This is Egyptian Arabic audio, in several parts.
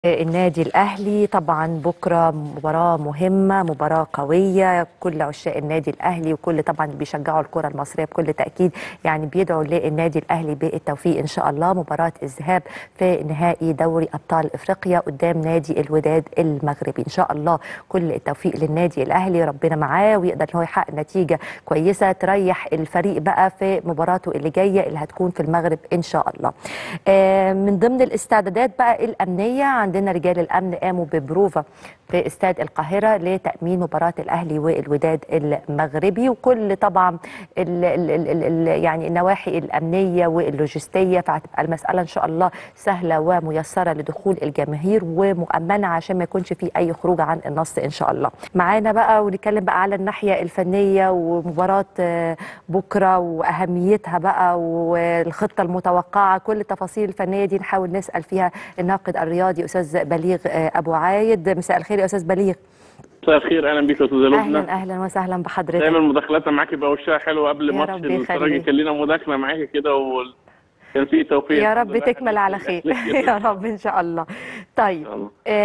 النادي الأهلي طبعا بكرة مباراة مهمة مباراة قوية كل عشاق النادي الأهلي وكل طبعا بيشجعوا الكرة المصرية بكل تأكيد يعني بيدعوا للنادي الأهلي بالتوفيق إن شاء الله مباراة الذهاب في نهائي دوري أبطال إفريقيا قدام نادي الوداد المغربي إن شاء الله كل التوفيق للنادي الأهلي ربنا معاه ويقدر إن هو يحقق نتيجة كويسة تريح الفريق بقى في مباراته اللي جاية اللي هتكون في المغرب إن شاء الله آه، من ضمن الاستعدادات بقى الأمنية عندنا رجال الامن قاموا ببروفا في استاد القاهره لتامين مباراه الاهلي والوداد المغربي وكل طبعا ال ال ال ال يعني النواحي الامنيه واللوجستيه فهتبقى المساله ان شاء الله سهله وميسره لدخول الجماهير ومؤمنه عشان ما يكونش في اي خروج عن النص ان شاء الله. معانا بقى ونتكلم بقى على الناحيه الفنيه ومباراه آه، بكره واهميتها بقى والخطه المتوقعه كل التفاصيل الفنيه دي نحاول نسال فيها الناقد الرياضي استاذ بليغ آه، ابو عايد مساء الخير يا استاذ بليغ مساء الخير اهلا بك يا استاذ لبنى اهلا اهلا وسهلا بحضرتك دايما مداخلاتنا معاكي بقى وشها حلو قبل يا ماتش رب الترجي يخليك. كان لنا مداخله معاكي كده وكان في توفيق يا الحمد رب لله. تكمل على خير يا رب ان شاء الله طيب شاء الله.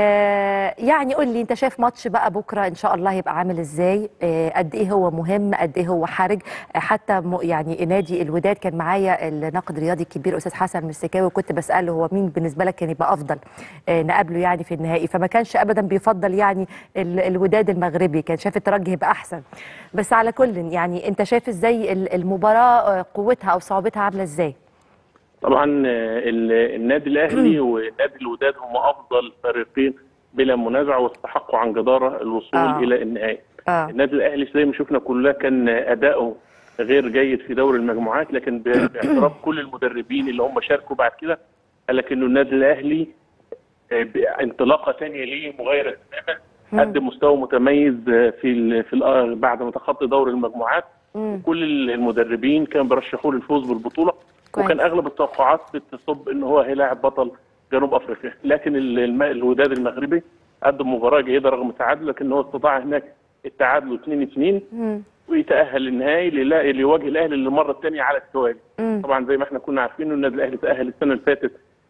آه يعني قول لي انت شايف ماتش بقى بكره ان شاء الله هيبقى عامل ازاي آه قد ايه هو مهم قد ايه هو حرج آه حتى م يعني نادي الوداد كان معايا الناقد الرياضي الكبير استاذ حسن المسكاوي وكنت بساله هو مين بالنسبه لك كان يبقى افضل آه نقابله يعني في النهائي فما كانش ابدا بيفضل يعني ال- الوداد المغربي كان شايف الترجي هيبقى احسن بس على كل يعني انت شايف ازاي ال- المباراه آه، قوتها او صعوبتها عامله ازاي طبعا آه، ال- النادي الاهلي ونادي الوداد هم افضل فريقين بلا منازع واستحقوا عن جداره الوصول آه. الى النهائي اه النادي الاهلي زي ما شفنا كلها كان اداؤه غير جيد في دوري المجموعات لكن ب- باعتراف كل المدربين اللي هم شاركوا بعد كده قال لك انه النادي الاهلي آه، بانطلاقه ثانيه ليه مغايره تماما قدم مستوى متميز آه، في ال في ال بعد ما تخطى دوري المجموعات مم. كل المدربين كانوا بيرشحوه للفوز بالبطوله كويس. وكان اغلب التوقعات بتصب ان هو هيلاعب بطل جنوب افريقيا لكن ال- الم- الوداد المغربي قدم مباراه جيده رغم التعادل لكن هو استطاع هناك التعادل 2 2 مم. ويتاهل للنهائي للا- ليواجه الاهلي للمره الثانيه على التوالي مم. طبعا زي ما احنا كنا عارفين ان النادي الاهلي تاهل السنه اللي فاتت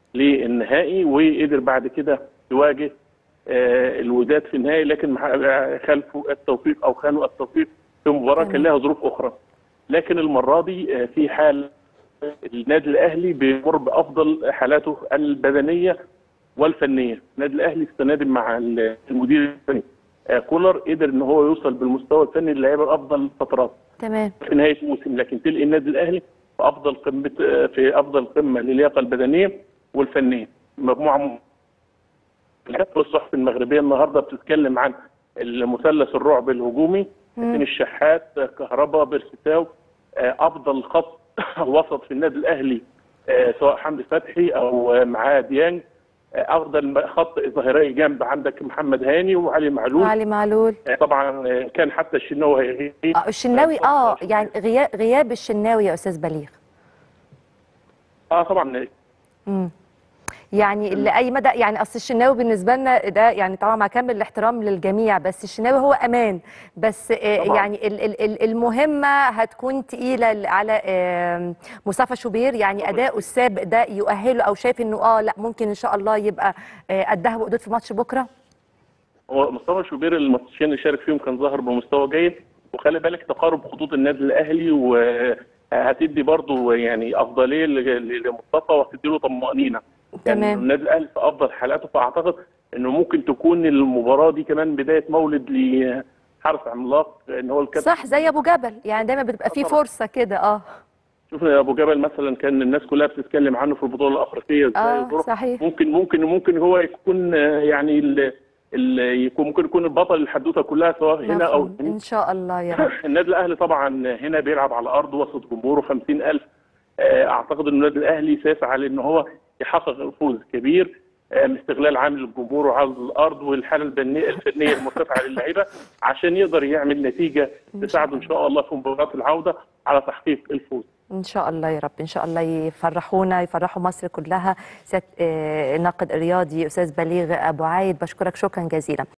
للنهائي وقدر بعد كده يواجه آه، الوداد في النهائي لكن مع- خلفوا التوفيق او خانوا التوفيق في مباراه كان لها ظروف اخرى لكن المره دي آه، في حال النادي الاهلي بيمر بافضل حالاته البدنيه والفنيه النادي الاهلي السنه دي مع المدير الفني آه، كولر قدر ان هو يوصل بالمستوى الفني للعيبه افضل الفترات تمام في نهايه الموسم لكن تلقي النادي الاهلي في افضل قمه في افضل قمه للياقه البدنيه والفنيه مجموعه م- الصحف المغربيه النهارده بتتكلم عن المثلث الرعب الهجومي حسين الشحات كهربا بيرستاو آه، افضل خط وسط في النادي الاهلي آه، سواء حمدي فتحي او آه، معاه ديانج آه، افضل خط ظهيري جنب عندك محمد هاني وعلي معلول علي معلول آه، طبعا آه، كان حتى الشناوي هيغيب آه، الشناوي اه يعني غياب غياب الشناوي يا استاذ بليغ اه طبعا امم يعني لاي مدى يعني اصل الشناوي بالنسبه لنا ده يعني طبعا مع كامل الاحترام للجميع بس الشناوي هو امان بس آه طبعاً. يعني ال- ال- ال- المهمه هتكون تقيله على آه مصطفى شوبير يعني اداؤه السابق ده يؤهله او شايف انه اه لا ممكن ان شاء الله يبقى آه قدها وقدود في ماتش بكره هو مصطفى شوبير الماتشين اللي شارك فيهم كان ظهر بمستوى جيد وخلي بالك تقارب خطوط النادي الاهلي وهتدي برضه يعني افضليه ل- لمصطفى وهتدي له طمانينه يعني تمام. النادي الاهلي في افضل حالاته فاعتقد انه ممكن تكون المباراه دي كمان بدايه مولد لحارس عملاق ان هو الكابتن صح زي ابو جبل يعني دايما بتبقى في طبعاً. فرصه كده اه شوفنا ابو جبل مثلا كان الناس كلها بتتكلم عنه في البطوله الافريقيه ازاي اه وظروف. صحيح ممكن ممكن ممكن هو يكون آه، يعني ال ال يكون ممكن يكون البطل الحدوته كلها سواء هنا او مفهوم. هنا ان شاء الله يا رب النادي الاهلي طبعا هنا بيلعب على ارض وسط جمهوره 50000 آه، اعتقد ان النادي الاهلي سيسعى لان هو يحقق الفوز كبير آه، من استغلال عامل الجمهور وعرض الارض والحاله البنيه الفنيه المرتفعه للعيبه عشان يقدر يعمل نتيجه تساعده ان شاء الله في مباراه العوده على تحقيق الفوز ان شاء الله يا رب ان شاء الله يفرحونا يفرحوا مصر كلها سيادة- آه، الناقد الرياضي استاذ بليغ ابو عايد بشكرك شكرا جزيلا